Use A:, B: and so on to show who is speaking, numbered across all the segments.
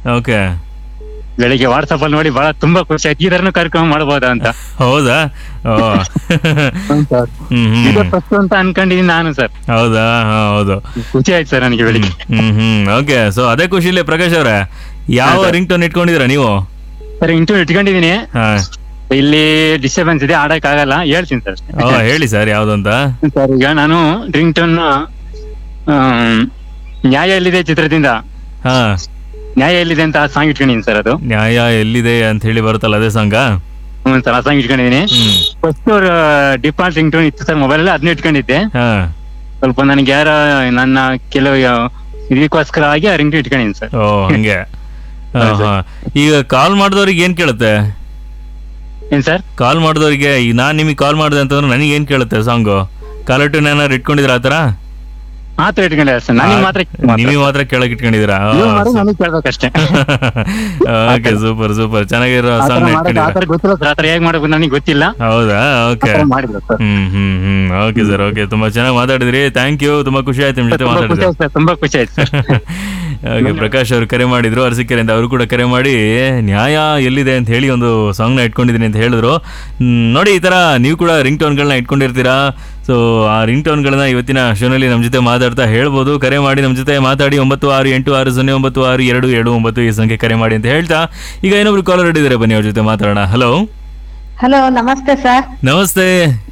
A: Okay
B: ಬೆಳಿಗ್ಗೆ WhatsApp ಅಲ್ಲಿ ನೋಡಿ ಬಹಳ ತುಂಬಾ ಖುಷಿ ಆಯ್ತು ಈ ತರನು ಕಾರ್ಯಕ್ರಮ ಮಾಡಬಹುದಾ ಅಂತ
A: ಹೌದಾ ಓ ಹ್ಮ್
B: ಇದು
A: ಹ್ಮ್
B: ಫಸ್ಟ್ ಅಂತ ಅನ್ಕೊಂಡಿದೀನಿ ನಾನು ಸರ್
A: ಹೌದಾ ಹಾ, ಹೌದು
B: ಖುಷಿ ಆಯ್ತು ಸರ್ ನನಗೆ ಬೆಳಿಗ್ಗೆ
A: ಹ್ಮ್ ಹ್ಮ್ ಓಕೆ ಸೊ ಅದೇ ಖುಷಿಲೇ ಪ್ರಕಾಶ್ ಅವ್ರೆ ಯಾವ ರಿಂಗ್ ಟೋನ್ ಇಟ್ಕೊಂಡಿದ್ದೀರಾ ನೀವು
B: ಸರ್ ಇಂಟು ಇಟ್ಕೊಂಡಿದೀನಿ
A: ಹಾ
B: ಇಲ್ಲಿ ಡಿಸ್ಟರ್ಬೆನ್ಸ್ ಇದೆ ಆಡಕ್ ಆಗಲ್ಲ ಹೇಳ್ತೀನಿ ಸರ್
A: ಓ ಹೇಳಿ ಸರ್ ಯಾವ್ದು ಅಂತ
B: ಸರ್ ಈಗ ನಾನು ಡ್ರಿಂಕ್ ಟೋನ್ ನ್ಯಾಯ ಎಲ್ಲಿದೆ ಚಿತ್ರದಿಂದ
A: ಹಾ
B: ನ್ಯಾಯ ಎಲ್ಲಿದೆ ಅಂತ ಸಾಂಗ್ ಇಟ್ಕೊಂಡಿದ್ದೀನಿ ಸರ್ ಅದು
A: ನ್ಯಾಯ ಎಲ್ಲಿದೆ ಅಂತ ಹೇಳಿ ಬರುತ್ತಲ್ಲ ಅದೇ ಸಾಂಗ
B: ಹ್ಞೂ ಸರ್ ಆ ಸಾಂಗ್ ಇಟ್ಕೊಂಡಿದ್ದೀನಿ
A: hmm
B: first default ring tone ಇತ್ತು ಸರ್ ಮೊಬೈಲ್ ಅಲ್ಲಿ ಅದನ್ನ ಇಟ್ಕೊಂಡಿದ್ದೆ
A: ಹಾ
B: ಸ್ವಲ್ಪ ನನಗೆ ಯಾರ ನನ್ನ ಕೆಲವು ಇದಕ್ಕೋಸ್ಕರ ಆಗಿ ಆ ರಿಂಗ್ ಇಟ್ಕೊಂಡಿದ್ದೀನಿ ಸರ್
A: ಓ ಹಂಗೆ ಹಾ, ಹಾ. ಈಗ ಕಾಲ್ ಮಾಡಿದವ್ರಿಗೆ ಏನ್ ಕೇಳುತ್ತೆ
B: ಏನ್ ಸರ್
A: ಕಾಲ್ ಮಾಡಿದವ್ರಿಗೆ ಈಗ ನಾನ್ ನಿಮಗೆ ಕಾಲ್ ಮಾಡಿದೆ ಅಂತಂದ್ರೆ ನನಗೆ ಏನ್ ಕೇಳುತ್ತೆ ಸಾಂಗು ಕಾಲರ್ ಟ್ಯೂನ್ ಏನಾರು ಇಟ್ಕೊಂಡಿದ್ರ ಆತರ
B: ಮಾತ್ರ ಇಟ್ಕೊಂಡಿಲ್ಲ ಸರ್ ನನಗೆ ಮಾತ್ರ
A: ನಿಮಗೆ ಮಾತ್ರ ಕೇಳಕ್ ಇಟ್ಕೊಂಡಿದ್ದೀರಾ
B: ನೀವು ಮಾಡೋದು ನನಗೆ ಕೇಳ್ಬೇಕಷ್ಟೇ
A: ಓಕೆ ಸೂಪರ್ ಸೂಪರ್ ಚೆನ್ನಾಗಿರೋ
B: ಆ ಥರ
A: ಸಾಂಗ್
B: ಮಾಡೋದು ಆ ಥರ ಗೊತ್ತಿಲ್ಲ ಸರ್ ಆ ಥರ ಹೇಗ್ ಮಾಡ್ಬೇಕು ನನಗೆ ಗೊತ್ತಿಲ್ಲ
A: ಹೌದಾ
B: ಆ
A: ಓಕೆ
B: ಥರ ಮಾಡಿದ್ರು sir
A: hmm hmm hmm okay sir okay ತುಂಬಾ ಚೆನ್ನಾಗಿ ಮಾತಾಡಿದ್ರಿ ಥ್ಯಾಂಕ್ ಯು ತುಂಬಾ ಖುಷಿ ಆಯ್ತು ನಿಮ್ ಜೊತೆ
B: ತುಂಬಾ ಖುಷಿ
A: ಮಾತಾಡಿದ್ರೆ
B: ಆಯ್ತು ಸರ್ ತುಂಬಾ ಖುಷಿ ಆಯ್ತು ಸರ್
A: ಹಾಗೆ ಪ್ರಕಾಶ್ ಅವರು ಕರೆ ಮಾಡಿದ್ರು ಅರಸಿಕೆರೆಯಿಂದ ಅವರು ಕೂಡ ಕರೆ ಮಾಡಿ ನ್ಯಾಯ ಎಲ್ಲಿದೆ ಅಂತ ಹೇಳಿ ಒಂದು ಸಾಂಗ್ನ ಇಟ್ಕೊಂಡಿದ್ದೀನಿ ಅಂತ ಹೇಳಿದ್ರು ಹ್ಮ್, ನೋಡಿ ಈ ಥರ ನೀವು ಕೂಡ ರಿಂಗ್ ಟೋನ್ಗಳನ್ನ ಇಟ್ಕೊಂಡಿರ್ತೀರಾ ಸೊ ಆ ರಿಂಗ್ ಟೋನ್ಗಳನ್ನ ಇವತ್ತಿನ ಶೋನಲ್ಲಿ ನಮ್ಮ ಜೊತೆ ಮಾತಾಡ್ತಾ ಹೇಳ್ಬೋದು ಕರೆ ಮಾಡಿ ನಮ್ಮ ಜೊತೆ ಮಾತಾಡಿ ಒಂಬತ್ತು ಆರು ಎಂಟು ಆರು ಸೊನ್ನೆ ಒಂಬತ್ತು ಆರು ಎರಡು ಏಳು ಒಂಬತ್ತು ಈ ಸಂಖ್ಯೆ ಕರೆ ಮಾಡಿ ಅಂತ ಹೇಳ್ತಾ ಈಗ ಇನ್ನೊಬ್ರು ಕಾಲರ್ ಹಿಡಿದಾರೆ ಬನ್ನಿ ಅವ್ರ ಜೊತೆ ಮಾತಾಡೋಣ ಹಲೋ
C: ಹಲೋ ನಮಸ್ತೆ ಸರ್
A: ನಮಸ್ತೆ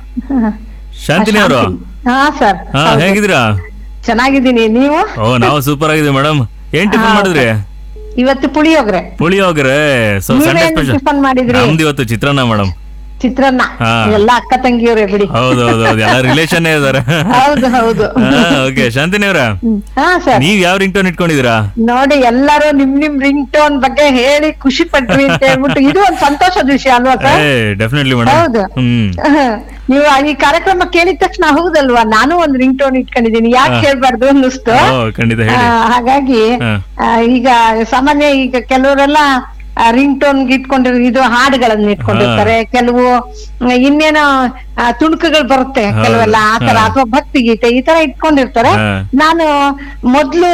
A: ಶಾಂತಿನಿ ಅವರು
C: ಹಾ ಸರ್
A: ಹಾ ಹೇಗಿದ್ದೀರಾ
C: ಚೆನ್ನಾಗಿದ್ದೀನಿ ನೀವು
A: ಓ ನಾವು ಸೂಪರ್ ಆಗಿದ್ದೀವಿ ಮೇಡಮ್ ಏನ್ ಟಿಫನ್ ಮಾಡಿದ್ರಿ
C: ಇವತ್ತು ಪುಳಿಯೋಗ್ರೆ
A: ಪುಳಿಯೋಗರೆ ಸೊ ಸಂಡೇ
C: ನೀವೇನ್
A: ಸ್ಪೆಷಲ್
C: ಟಿಫನ್ ಮಾಡಿದ್ರಿ
A: ನಮ್ದು ಇವತ್ತು ಚಿತ್ರಾನ್ನ ಮೇಡಮ್
C: ಚಿತ್ರಾನ್ನ
A: ಹಾ.
C: ಎಲ್ಲ ಅಕ್ಕ ತಂಗಿಯವ್ರೆ ಬಿಡಿ
A: ಹೌದು ಹೌದು ಹೌದು ಎಲ್ಲ ರಿಲೇಷನ್ ಇದಾರೆ
C: ಹೌದು ಹೌದು
A: ಓಕೆ ಶಾಂತಿನಿ ಅವ್ರ
C: ಹ್ಮ್. ಹಾ ಸರ್
A: ನೀವ್ ಯಾವ ರಿಂಗ್ ಟೋನ್ ಇಟ್ಕೊಂಡಿದೀರಾ
C: ನೋಡಿ ಎಲ್ಲರೂ ನಿಮ್ ನಿಮ್ ರಿಂಗ್ ಟೋನ್ ಬಗ್ಗೆ ಹೇಳಿ ಖುಷಿ ಪಟ್ವಿ ಅಂತ ಹೇಳ್ಬಿಟ್ಟು ಇದು ಒಂದ್ ಸಂತೋಷದ ವಿಷಯ ಅಲ್ವಾ
A: ಏ
C: ಸರ್
A: ಡೆಫಿನೆಟ್ಲಿ ಮೇಡಮ್
C: ಹೌದು.
A: ಹ್ಮ್
C: ನೀವು ಈ ಕಾರ್ಯಕ್ರಮ ಕೇಳಿದ ತಕ್ಷಣ ಹೌದಲ್ವಾ ನಾನು ಒಂದ್ ರಿಂಗ್ ಟೋನ್ ಇಟ್ಕೊಂಡಿದ್ದೀನಿ ಯಾಕೆ
A: ಹಾ.
C: ಕೇಳ್ಬಾರ್ದು ಅನ್ನಿಸ್ತು
A: ಓ ಖಂಡಿತ ಹೇಳಿ
C: ಆ, ಹಾಗಾಗಿ
A: ಹಾ.
C: ಆ, ಈಗ ಸಾಮಾನ್ಯ ಈಗ ಕೆಲವರೆಲ್ಲ ರಿಂಗ್ ಟೋನ್ ಇಟ್ಕೊಂಡಿರೋ ಇದು ಹಾಡುಗಳನ್ನ ಇಟ್ಕೊಂಡಿರ್ತಾರೆ ಕೆಲವು ಮ್, ಇನ್ನೇನೋ ಆ, ತುಣುಕುಗಳು ಬರುತ್ತೆ
A: ಹೌದು.
C: ಕೆಲವೆಲ್ಲ ಆತರ
A: ಹಾ.
C: ಅಥವಾ ಭಕ್ತಿ ಗೀತೆ ಈ ತರ ಇಟ್ಕೊಂಡಿರ್ತಾರೆ
A: ಹಾ.
C: ನಾನು ಮೊದ್ಲು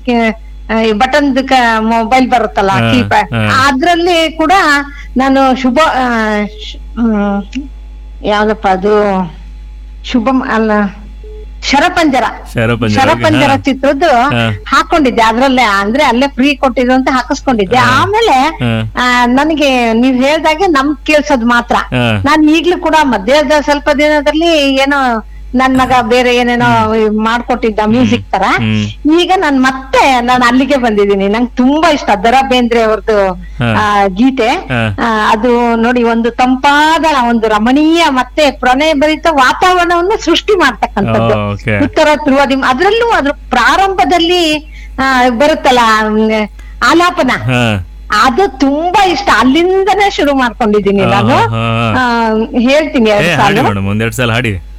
C: ಬಟನ್ ಮೊಬೈಲ್ ಬರುತ್ತಲ್ಲ
A: ಹಾ,
C: ಕೀಪ್ಯಾಡ್
A: ಹಾ.
C: ಅದ್ರಲ್ಲಿ ಕೂಡ ನಾನು ಶುಭ ಆ, ಶ್- ಮ್, ಯಾವ್ದಪ್ಪ ಅದು ಶುಭಂ ಅಲ್ಲ ಶರಪಂಜರ
A: ಶರಪಂಜರ
C: ಶರಪಂಜರ
A: okay, ಹಾ.
C: ಚಿತ್ರದ್ದು
A: ಹಾ.
C: ಹಾಕೊಂಡಿದ್ದೆ ಅದ್ರಲ್ಲೇ ಅಂದ್ರೆ ಅಲ್ಲೇ ಫ್ರೀ ಕೊಟ್ಟಿದ್ರು ಅಂತ ಹಾಕಿಸ್ಕೊಂಡಿದ್ದೆ
A: ಹಾ.
C: ಆಮೇಲೆ
A: ಹಾ.
C: ಆ, ನನಗೆ ನೀವ್ ಹೇಳ್ದಾಗೆ ನಮ್ ಕೇಳ್ಸೋದ್ ಮಾತ್ರ
A: ಹಾ.
C: ನಾನ್ ಈಗ್ಲೂ ಕೂಡ ಮಧ್ಯದ ಸ್ವಲ್ಪ ದಿನದಲ್ಲಿ ಏನೋ ನನ್ ಮಗ ಬೇರೆ ಏನೇನೋ ಮಾಡ್ಕೊಟ್ಟಿದ್ದ ಮ್ಯೂಸಿಕ್ ತರ
A: ಹ್ಮ್.
C: ಈಗ ನಾನ್ ಮತ್ತೆ ನಾನು ಅಲ್ಲಿಗೆ ಬಂದಿದ್ದೀನಿ ನಂಗೆ ತುಂಬಾ ಇಷ್ಟ ದರ ಬೇಂದ್ರೆ ಅವ್ರದ್ದು
A: ಹಾ.
C: ಆ, ಗೀತೆ
A: ಹಾ.
C: ಆ, ಅದು ನೋಡಿ ಒಂದು ತಂಪಾದ ಒಂದು ರಮಣೀಯ ಮತ್ತೆ ಪ್ರಣಯ ಭರಿತ ವಾತಾವರಣವನ್ನು ಸೃಷ್ಟಿ ಮಾಡ್ತಕ್ಕಂಥದ್ದು
A: ಓ, okay.
C: ಉತ್ತರ ಧ್ರುವದಿ ಅದ್ರಲ್ಲೂ ಅದ್ರ ಪ್ರಾರಂಭದಲ್ಲಿ ಆ, ಬರುತ್ತಲ್ಲ ಮ್, ಆಲಾಪನ
A: ಹಾ
C: ಅದು ತುಂಬಾ ಇಷ್ಟ ಅಲ್ಲಿಂದನೇ ಶುರು ಮಾಡ್ಕೊಂಡಿದ್ದೀನಿ ನಾನು
A: ಹಾ, ಹಾ,
C: ಆ, ಹೇಳ್ತೀನಿ
A: ಏ
C: ಎರಡು
A: ಹಾಡಿ
C: ಸಾಲು
A: ಮೇಡಮ್ ಒಂದೆರಡು ಸಲ ಹಾಡಿ